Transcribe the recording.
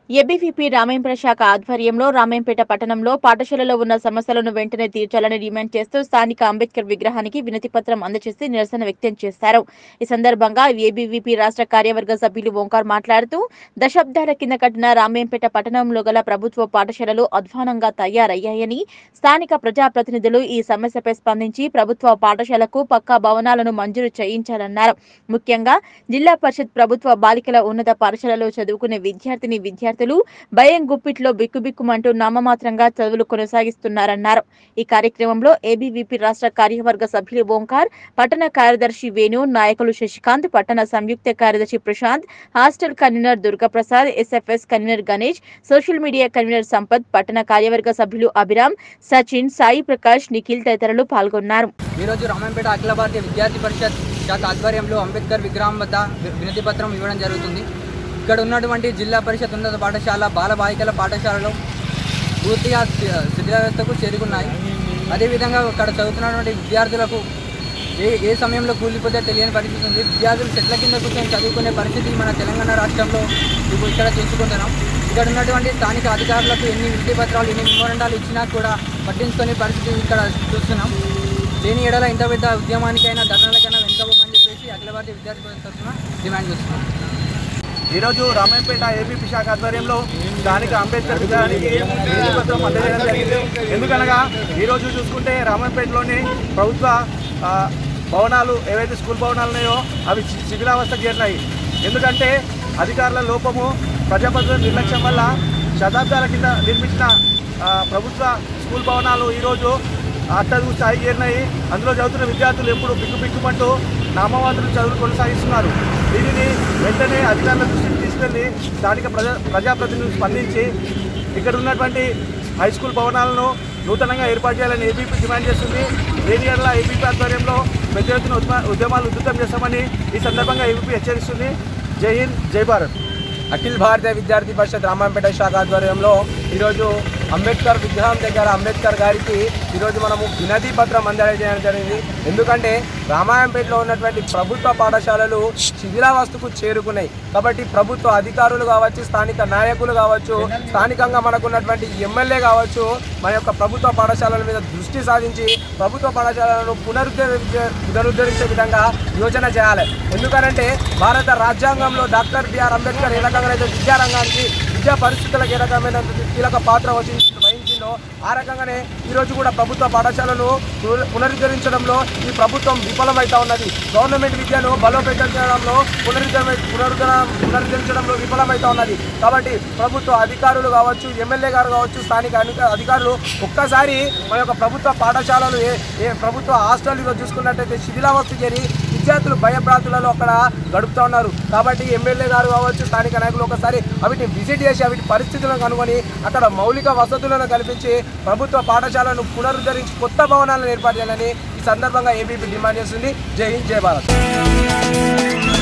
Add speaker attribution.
Speaker 1: ABVP Ramayampet శాఖ ఆధ్వర్యంలో రామేంపేట పట్టణంలో పాఠశాలలో ఉన్న సమస్యలను వెంటనే తీర్చాలని డిమాండ్ చేస్తూ స్థానిక అంబేద్కర్ విగ్రహానికి వినతి పత్రం అందజేసి నిరసన వ్యక్తం చేశారు ఈ సందర్భంగా ఏబీవీపీ రాష్ట్ర కార్యవర్గ సభ్యులు ఓంకార్ మాట్లాడుతూ దశాబ్దాల కింద కట్టిన రామేంపేట పట్టణంలో గల ప్రభుత్వ పాఠశాలలు అధ్వానంగా తయారయ్యాయని స్థానిక ప్రజాప్రతినిధులు ఈ సమస్యపై స్పందించి ప్రభుత్వ పాఠశాలకు పక్కా భవనాలను మంజూరు చేయించాలన్నారు ముఖ్యంగా జిల్లా పరిషత్ ప్రభుత్వ బాలికల ఉన్నత పాఠశాలలో చదువుకునే విద్యార్థిని విద్యార్థులు భయం గుప్పిట్లో బిక్కుబిక్కుమంటూ నామమాత్రంగా చదువులు కొనసాగిస్తున్నారన్నారు ఈ కార్యక్రమంలో ఏబీవీపీ రాష్ట్ర కార్యవర్గ సభ్యులు ఓంకార్ పట్టణ కార్యదర్శి వేణు నాయకులు శశికాంత్ పట్టణ సంయుక్త కార్యదర్శి Prashanth hostel convener Durgaprasad SFS convener Ganesh social media convener Sampath పట్టణ కార్యవర్గ సభ్యులు అభిరామ్ సచిన్ సాయి ప్రకాష్ నిఖిల్ తదితరులు పాల్గొన్నారు
Speaker 2: ఈరోజు రామాయంపేట అఖిల భారతీయ విద్యార్థి పరిషత్ శాఖ ఆధ్వర్యంలో అంబేద్కర్ విగ్రహం వద్ద వి- వినతి పత్రం ఇవ్వడం జరుగుతుంది ఇక్కడ ఉన్నటువంటి జిల్లా పరిషత్ ఉన్నత పాఠశాల బాల బాలికల పాఠశాలలో పూర్తిగా శి- శిథిల వ్యవస్థకు చేరుకున్నాయి అదేవిధంగా ఇక్కడ చదువుతున్నటువంటి విద్యార్థులకు ఏ ఏ సమయంలో కూలిపోతే తెలియని పరిస్థితి ఉంది విద్యార్థులు చెట్ల కింద కూర్చొని చదువుకునే పరిస్థితి మన తెలంగాణ రాష్ట్రంలో ఇప్పుడు ఇక్కడ చూసుకుంటున్నాం ఇక్కడ ఉన్నటువంటి స్థానిక అధికారులకు ఎన్ని వినతి పత్రాలు ఎన్ని మెమోరండాలు ఇచ్చినా కూడా పట్టించుకునే పరిస్థితి ఇక్కడ చూస్తున్నాం దీని ఎడల ఇంత పెద్ద ఉద్యమానికైనా ధర్నాలకైనా వెనుకబోమని చెప్పేసి అఖిల భారతీయ విద్యార్థి పరిషత్ తరఫున డిమాండ్ చేస్తున్నాం
Speaker 3: ఈరోజు రామాయపేట ఏపీ శాఖ ఆధ్వర్యంలో స్థానిక అంబేద్కర్ విగ్రహానికి వినతి పత్రం అందజేయడం జరిగింది ఎందుకనగా ఈరోజు చూసుకుంటే రామాయపేటలోని ప్రభుత్వ ఆ, భవనాలు ఏవైతే స్కూల్ భవనాలు ఉన్నాయో అవి శి- శిథిలావస్థకు చేరినాయి ఎందుకంటే అధికారుల లోపము ప్రజాప్రతినిధుల నిర్లక్ష్యం వల్ల శతాబ్దాల కింద నిర్మించిన ఆ, ప్రభుత్వ స్కూల్ భవనాలు ఈరోజు అట్టడుగు స్థాయి చేరినాయి అందులో చదువుతున్న విద్యార్థులు ఎప్పుడు బిక్కు బిక్కుమంటూ నామమాత్రం చదువులు కొనసాగిస్తున్నారు దీనిని వెంటనే అధికారుల దృష్టికి తీసుకెళ్లి స్థానిక ప్రజా ప్రజాప్రతినిధులు స్పందించి ఇక్కడ ఉన్నటువంటి హై స్కూల్ భవనాలను నూతనంగా ఏర్పాటు చేయాలని ఏబీపీ డిమాండ్ చేస్తుంది రేడియర్ల ఏబీపీ ఆధ్వర్యంలో పెద్ద ఎత్తున ఉద్యమ- ఉద్యమాలు ఉధృతం చేస్తామని ఈ సందర్భంగా ఏబీపీ హెచ్చరిస్తుంది జై హింద్ జై భారత్
Speaker 4: అఖిల భారతీయ విద్యార్థి పరిషత్ రామాంపేట శాఖ ఆధ్వర్యంలో ఈరోజు అంబేద్కర్ విగ్రహం దగ్గర అంబేద్కర్ గారికి ఈరోజు మనము వినతి పత్రం అందజేయడం జరిగింది ఎందుకంటే రామాయంపేటలో ఉన్నటువంటి ప్రభుత్వ పాఠశాలలు శిథిలావస్థకు చేరుకున్నాయి కాబట్టి ప్రభుత్వ అధికారులు కావచ్చు స్థానిక నాయకులు కావచ్చు స్థానికంగా మనకున్నటువంటి ఎమ్మెల్యే కావచ్చు మన యొక్క ప్రభుత్వ పాఠశాలల మీద దృష్టి సాధించి ప్రభుత్వ పాఠశాలలను పునరుద్ధరించే పునరుద్ధరించే విధంగా యోచన చేయాలి ఎందుకనంటే భారత రాజ్యాంగంలో డాక్టర్ బిఆర్ అంబేద్కర్ ఏ రకంగా అయితే విద్యారంగానికి విద్యా పరిస్థితులకు ఏ రకమైన కీలక పాత్ర వహించి వహించిందో ఆ రకంగానే ఈరోజు కూడా ప్రభుత్వ పాఠశాలను పున- పునరుద్ధరించడంలో ఈ ప్రభుత్వం విఫలమవుతా ఉన్నది గవర్నమెంట్ విద్యను బలోపేతం చేయడంలో పునరుద్ధరణ పునరుద్ధరణ పునరుద్ధరించడంలో విఫలమవుతా ఉన్నది కాబట్టి ప్రభుత్వ అధికారులు కావచ్చు ఎమ్మెల్యే గారు కావచ్చు స్థానిక అధిక- అధికారులు ఒక్కసారి మన యొక్క ప్రభుత్వ పాఠశాలలు ఏ ఏ ప్రభుత్వ హాస్టల్ ఈరోజు చూసుకున్నట్టయితే శిథిలావస్థ చేరి విద్యార్థులు భయభ్రాంతులలో అక్కడ గడుపుతూ ఉన్నారు కాబట్టి ఎమ్మెల్యే గారు కావచ్చు స్థానిక నాయకులు ఒకసారి వీటిని విజిట్ చేసి వీటి పరిస్థితులను కనుగొని అక్కడ మౌలిక వసతులను కల్పించి ప్రభుత్వ పాఠశాలను పునరుద్ధరించి కొత్త భవనాలను ఏర్పాటు చేయాలని ఈ సందర్భంగా ఏబీపీ డిమాండ్ చేస్తుంది జై హింద్ జై భారత్